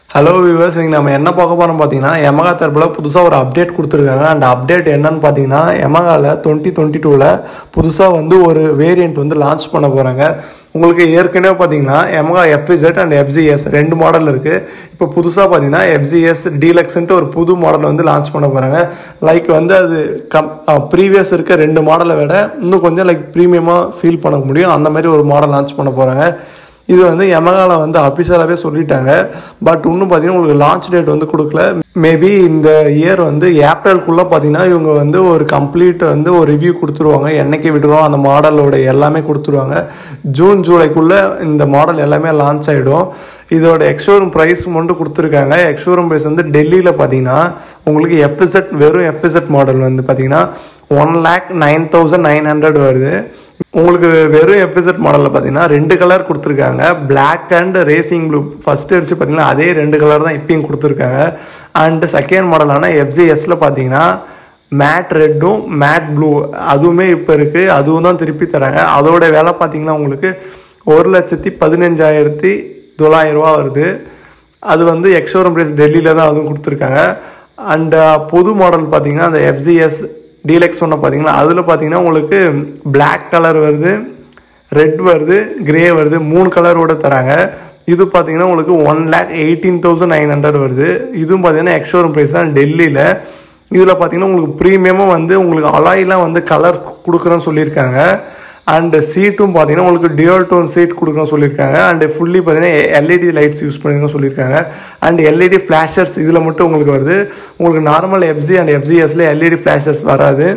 hello viewers நீங்கள் நம்ம என்ன பார்க்க போகிறோம் பார்த்தீங்கன்னா எமகா தரப்பில் புதுசாக ஒரு அப்டேட் கொடுத்துருக்காங்க அந்த அப்டேட் என்னன்னு பார்த்தீங்கன்னா எமகாவில் டுவெண்ட்டி டுவெண்ட்டி டூவில் புதுசாக வந்து ஒரு வேரியண்ட் வந்து லான்ச் பண்ண போகிறாங்க உங்களுக்கு ஏற்கனவே பார்த்தீங்கன்னா எமகா எஃப்இசெட் அண்ட் எஃப்ஜிஎஸ் ரெண்டு மாடல் இருக்குது இப்போ புதுசாக பார்த்தீங்கன்னா எஃப்ஜிஎஸ் டீலக்ஸ்ன்ட்டு ஒரு புது மாடல் வந்து லான்ச் பண்ண போகிறாங்க லைக் வந்து அது கம் ப்ரீவியஸ் இருக்க ரெண்டு மாடலை விட இன்னும் கொஞ்சம் லைக் ப்ரீமியமாக ஃபீல் பண்ண முடியும் அந்த மாதிரி ஒரு மாடல் லான்ச் பண்ண போகிறாங்க இது வந்து எமகால வந்து அஃபிஷியலாகவே சொல்லிட்டாங்க பட் இன்னும் பார்த்தீங்கன்னா உங்களுக்கு லான்ச் டேட் வந்து கொடுக்கல மேபி இந்த இயர் வந்து ஏப்ரல்குள்ளே பார்த்தீங்கன்னா இவங்க வந்து ஒரு கம்ப்ளீட் வந்து ஒரு ரிவ்யூ கொடுத்துருவாங்க என்னைக்கு விடுறோம் அந்த மாடலோட எல்லாமே கொடுத்துருவாங்க ஜூன் ஜூலைக்குள்ளே இந்த மாடல் எல்லாமே லான்ச் ஆகிடும் இதோட எக்ஷோரூம் ப்ரைஸ் மட்டும் கொடுத்துருக்காங்க எக்ஷோரூம் ப்ரைஸ் வந்து டெல்லியில் பார்த்தீங்கன்னா உங்களுக்கு எஃப்இசெட் வெறும் எஃப்இசெட் மாடல் வந்து பார்த்தீங்கன்னா one lakh nine thousand nine hundred வருது உங்களுக்கு வெறும் எஃப்இசெட் மாடலில் பார்த்தீங்கன்னா ரெண்டு கலர் கொடுத்துருக்காங்க Black and racing blue first அடிச்சு பார்த்தீங்கன்னா அதே ரெண்டு கலர் தான் இப்பயும் கொடுத்துருக்காங்க அண்ட் செகண்ட் மாடலான எஃப்ஜிஎஸ்ல பார்த்தீங்கன்னா மேட் ரெட்டும் மேட் ப்ளூ அதுவுமே இப்போ இருக்குது அதுவும் தான் திருப்பி தராங்க அதோட விலை பார்த்தீங்கன்னா உங்களுக்கு ஒரு லட்சத்தி பதினஞ்சாயிரத்தி தொள்ளாயிரம் ரூபா வருது அது வந்து எக்ஷோரூம் ப்ரைஸ் டெல்லியில் தான் அதுவும் கொடுத்துருக்காங்க அண்ட் புது மாடல் பார்த்தீங்கன்னா அந்த எஃப்ஜிஎஸ் டீலக்ஸ் ஒன்று பார்த்தீங்கன்னா அதில் பார்த்தீங்கன்னா உங்களுக்கு Black கலர் வருது ரெட் வருது கிரே வருது மூணு கலரோட தராங்க இது பார்த்தீங்கன்னா உங்களுக்கு one lakh eighteen thousand nine hundred வருது இதுவும் பார்த்தீங்கன்னா எக்ஷோரூம் ப்ரைஸ் தான் டெல்லியில் இதில் பார்த்தீங்கன்னா உங்களுக்கு ப்ரீமியமாக வந்து உங்களுக்கு அலாயெலாம் வந்து கலர் கொடுக்குறேன்னு சொல்லியிருக்காங்க அண்ட் சீட்டும் பார்த்தீங்கன்னா உங்களுக்கு டியூல் டோன் சீட் கொடுக்குறோம் சொல்லியிருக்காங்க அண்ட் ஃபுல்லி பார்த்தீங்கன்னா எல்இடி லைட்ஸ் யூஸ் பண்ணிருக்கோம் சொல்லியிருக்காங்க அண்ட் எல்இடி ஃப்ளாஷர்ஸ் இதில் மட்டும் உங்களுக்கு வருது உங்களுக்கு நார்மல் எஃப்ஜி அண்ட் எஃப்ஜிஎஸ்ல எல்இடி ஃப்ளாஷர்ஸ் வராது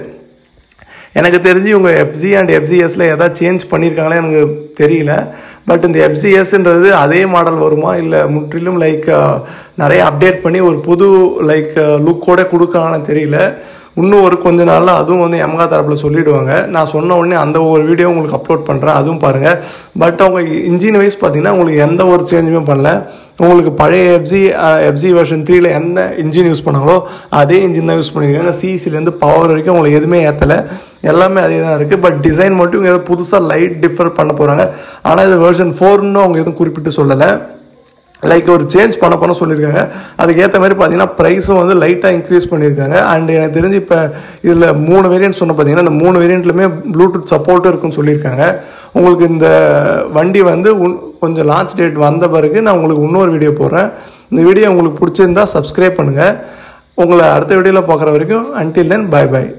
எனக்கு தெரிஞ்சு இவங்க எஃப்ஜி அண்ட் எஃப்ஜிஎஸ்ல எதாவது சேஞ்ச் பண்ணியிருக்காங்களே எனக்கு தெரியல பட் இந்த எஃப்ஜிஎஸ்ன்றது அதே மாடல் வருமா இல்லை முற்றிலும் லைக் நிறைய அப்டேட் பண்ணி ஒரு புது லைக் லுக்கோட கொடுக்காங்கன்னு தெரியல இன்னும் ஒரு கொஞ்ச நாளில் அதுவும் வந்து எமகா தரப்பில் சொல்லிடுவாங்க நான் சொன்ன உடனே அந்த ஒரு வீடியோ உங்களுக்கு அப்லோட் பண்ணுறேன் அதுவும் பாருங்கள் பட் அவங்க இன்ஜின் வைஸ் பார்த்தீங்கன்னா உங்களுக்கு எந்த ஒரு சேஞ்சுமே பண்ணல உங்களுக்கு பழைய எஃப்ஜி எஃப்ஜி வெர்ஷன் த்ரீல எந்த இன்ஜின் யூஸ் பண்ணாங்களோ அதே இன்ஜின் தான் யூஸ் பண்ணியிருக்காங்க சிசிலேருந்து பவர் வரைக்கும் உங்களுக்கு எதுவுமே ஏற்றலை எல்லாமே அதே தான் இருக்குது பட் டிசைன் மட்டும் இவங்க ஏதோ புதுசாக லைட் டிஃபர் பண்ண போகிறாங்க ஆனால் இது வெர்ஷன் ஃபோர்னு அவங்க எதுவும் குறிப்பிட்டு சொல்லலை லைக் ஒரு சேஞ்ச் பண்ண பண்ண சொல்லியிருக்காங்க அதுக்கு ஏற்ற மாதிரி பார்த்தீங்கன்னா ப்ரைஸும் வந்து லைட்டாக இன்க்ரீஸ் பண்ணியிருக்காங்க அண்ட் எனக்கு தெரிஞ்சு இப்போ இதில் மூணு வேரியன்ட் சொன்ன பார்த்தீங்கன்னா இந்த மூணு வேரியண்ட்லையுமே ப்ளூடூத் சப்போர்ட்டும் இருக்குன்னு சொல்லியிருக்காங்க உங்களுக்கு இந்த வண்டி வந்து உன் கொஞ்சம் லான்ச் டேட் வந்த பிறகு நான் உங்களுக்கு இன்னொரு வீடியோ போடுறேன் இந்த வீடியோ உங்களுக்கு பிடிச்சிருந்தா சப்ஸ்கிரைப் பண்ணுங்கள் உங்களை அடுத்த வீடியோவில் பார்க்குற வரைக்கும் அன்டில் தென் பை பை